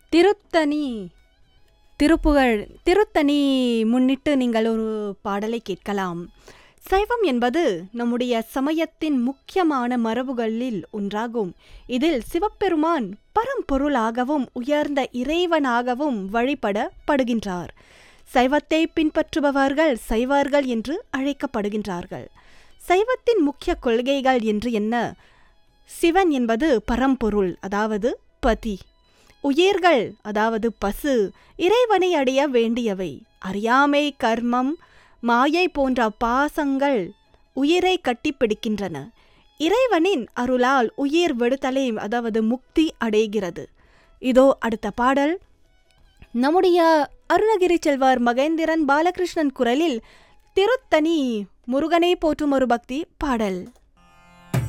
திருத்தணி திருப்புகழ் திருத்தணி முன்னிட்டு நீங்கள் ஒரு பாடலை கேட்கலாம் சைவம் என்பது நம்முடைய சமயத்தின் முக்கியமான மரபுகளில் ஒன்றாகும் இதில் சிவபெருமான் பரம்பொருளாகவும் உயர்ந்த இறைவனாகவும் வழிபடப்படுகின்றார் சைவத்தை பின்பற்றுபவர்கள் சைவர்கள் என்று அழைக்கப்படுகின்றார்கள் சைவத்தின் முக்கிய கொள்கைகள் என்று என்ன சிவன் என்பது பரம்பொருள் அதாவது பதி உயிர்கள் அதாவது பசு இறைவனை அடைய வேண்டியவை அறியாமை கர்மம் மாயை போன்ற பாசங்கள் உயிரை கட்டிப்பிடிக்கின்றன இறைவனின் அருளால் உயிர் விடுதலை அதாவது முக்தி அடைகிறது இதோ அடுத்த பாடல் நம்முடைய அருணகிரி செல்வர் மகேந்திரன் பாலகிருஷ்ணன் குரலில் திருத்தணி முருகனை போற்றும் ஒரு பக்தி பாடல்